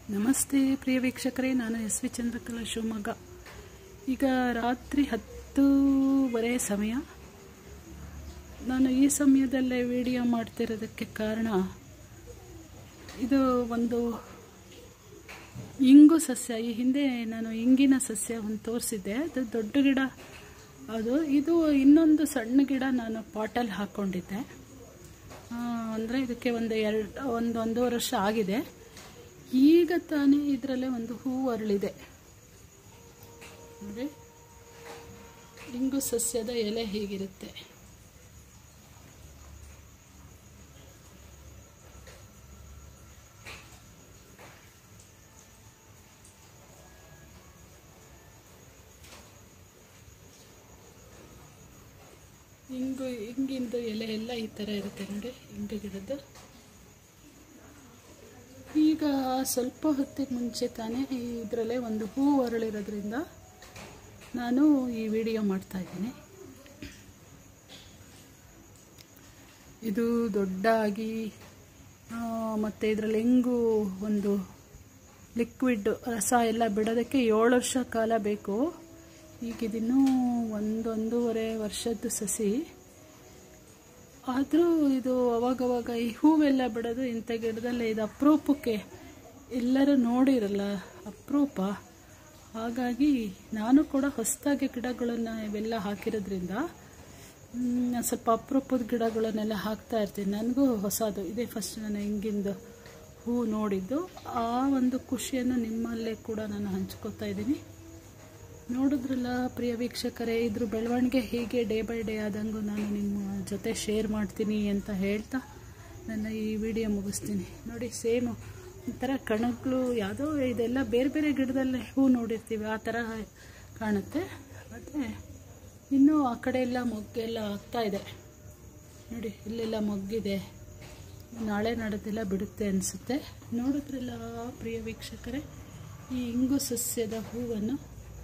ನಮಸ್ತೆ ಪ್ರಿಯ ವೀಕ್ಷಕರೇ ನಾನು ಎಸ್ ವಿ ಚಂದ್ರಕಲಾ ಶಿವಮೊಗ್ಗ ಈಗ ರಾತ್ರಿ ಹತ್ತೂವರೆ ಸಮಯ ನಾನು ಈ ಸಮಯದಲ್ಲೇ ವಿಡಿಯೋ ಮಾಡ್ತಿರೋದಕ್ಕೆ ಕಾರಣ ಇದು ಒಂದು ಇಂಗು ಸಸ್ಯ ಈ ಹಿಂದೆ ನಾನು ಇಂಗಿನ ಸಸ್ಯ ಒಂದು ತೋರಿಸಿದ್ದೆ ಅದು ದೊಡ್ಡ ಗಿಡ ಅದು ಇದು ಇನ್ನೊಂದು ಸಣ್ಣ ಗಿಡ ನಾನು ಪಾಟಲ್ಲಿ ಹಾಕ್ಕೊಂಡಿದ್ದೆ ಅಂದರೆ ಇದಕ್ಕೆ ಒಂದು ಎರಡು ಒಂದು ಒಂದೂವರೆ ವರ್ಷ ಆಗಿದೆ ಈಗ ತಾನೇ ಇದರಲ್ಲೇ ಒಂದು ಹೂವು ಅರಳಿದೆ ನೋಡಿ ಇಂಗು ಸಸ್ಯದ ಎಲೆ ಹೀಗಿರುತ್ತೆ ಇಂಗು ಇಂಗಿಂದು ಎಲೆ ಎಲ್ಲ ಈ ಥರ ಇರುತ್ತೆ ನೋಡಿ ಇಂಗು ಗಿಡದ್ದು ಈಗ ಸ್ವಲ್ಪ ಹೊತ್ತಿಗೆ ಮುಂಚೆ ತಾನೇ ಇದರಲ್ಲೇ ಒಂದು ಹೂ ಅರಳಿರೋದ್ರಿಂದ ನಾನು ಈ ವಿಡಿಯೋ ಮಾಡ್ತಾ ಇದ್ದೀನಿ ಇದು ದೊಡ್ಡಾಗಿ ಮತ್ತು ಇದರಲ್ಲಿ ಹೆಂಗು ಒಂದು ಲಿಕ್ವಿಡ್ ರಸ ಎಲ್ಲ ಬಿಡೋದಕ್ಕೆ ಏಳು ವರ್ಷ ಕಾಲ ಬೇಕು ಈಗ ಇದಿನ್ನೂ ಒಂದೊಂದೂವರೆ ವರ್ಷದ ಸಸಿ ಆದರೂ ಇದು ಅವಾಗವಾಗ ಈ ಹೂವೆಲ್ಲ ಬಿಡೋದು ಇಂಥ ಗಿಡದಲ್ಲೇ ಇದು ಅಪರೂಪಕ್ಕೆ ಎಲ್ಲರೂ ನೋಡಿರಲ್ಲ ಅಪರೂಪ ಹಾಗಾಗಿ ನಾನು ಕೂಡ ಹೊಸದಾಗಿ ಗಿಡಗಳನ್ನು ಇವೆಲ್ಲ ಹಾಕಿರೋದ್ರಿಂದ ಸ್ವಲ್ಪ ಅಪರೂಪದ ಗಿಡಗಳನ್ನೆಲ್ಲ ಹಾಕ್ತಾ ಇರ್ತೀನಿ ನನಗೂ ಹೊಸದು ಇದೇ ಫಸ್ಟ್ ನಾನು ಹಿಂಗಿಂದು ಹೂ ನೋಡಿದ್ದು ಆ ಒಂದು ಖುಷಿಯನ್ನು ನಿಮ್ಮಲ್ಲೇ ಕೂಡ ನಾನು ಹಂಚ್ಕೋತಾ ಇದ್ದೀನಿ ನೋಡಿದ್ರಲ್ಲ ಪ್ರಿಯ ವೀಕ್ಷಕರೇ ಇದ್ರ ಬೆಳವಣಿಗೆ ಹೀಗೆ ಡೇ ಬೈ ಡೇ ಆದಂಗೂ ನಾನು ನಿಮ್ಮ ಜೊತೆ ಶೇರ್ ಮಾಡ್ತೀನಿ ಅಂತ ಹೇಳ್ತಾ ನನ್ನ ಈ ವಿಡಿಯೋ ಮುಗಿಸ್ತೀನಿ ನೋಡಿ ಸೇಮು ಒಂಥರ ಕಣಗಳು ಯಾವುದೋ ಇದೆಲ್ಲ ಬೇರೆ ಬೇರೆ ಗಿಡದಲ್ಲೇ ಹೂ ನೋಡಿರ್ತೀವಿ ಆ ಥರ ಕಾಣುತ್ತೆ ಮತ್ತು ಇನ್ನೂ ಆ ಕಡೆ ಎಲ್ಲ ಮೊಗ್ಗೆಲ್ಲ ಆಗ್ತಾ ಇದೆ ನೋಡಿ ಇಲ್ಲೆಲ್ಲ ಮೊಗ್ಗಿದೆ ನಾಳೆ ನಾಡದೆಲ್ಲ ಬಿಡುತ್ತೆ ಅನಿಸುತ್ತೆ ನೋಡಿದ್ರಲ್ಲ ಪ್ರಿಯ ವೀಕ್ಷಕರೇ ಈ ಇಂಗು ಸಸ್ಯದ ಹೂವನ್ನು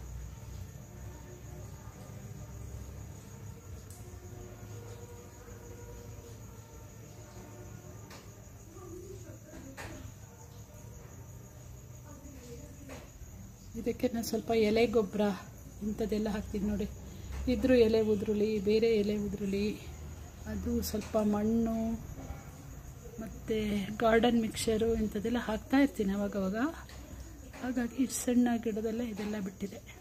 ಇದಕ್ಕೆ ನಾನು ಸ್ವಲ್ಪ ಎಲೆ ಗೊಬ್ಬರ ಇಂಥದ್ದೆಲ್ಲ ಹಾಕ್ತೀನಿ ನೋಡಿ ಇದ್ರೂ ಎಲೆ ಉದುರುಳಿ ಬೇರೆ ಎಲೆ ಉದುರುಳಿ ಅದು ಸ್ವಲ್ಪ ಮಣ್ಣು ಮತ್ತು ಗಾರ್ಡನ್ ಮಿಕ್ಸರು ಇಂಥದ್ದೆಲ್ಲ ಹಾಕ್ತಾ ಇರ್ತೀನಿ ಅವಾಗವಾಗ ಹಾಗಾಗಿ ಸಣ್ಣ ಗಿಡದಲ್ಲೇ ಇದೆಲ್ಲ ಬಿಟ್ಟಿದೆ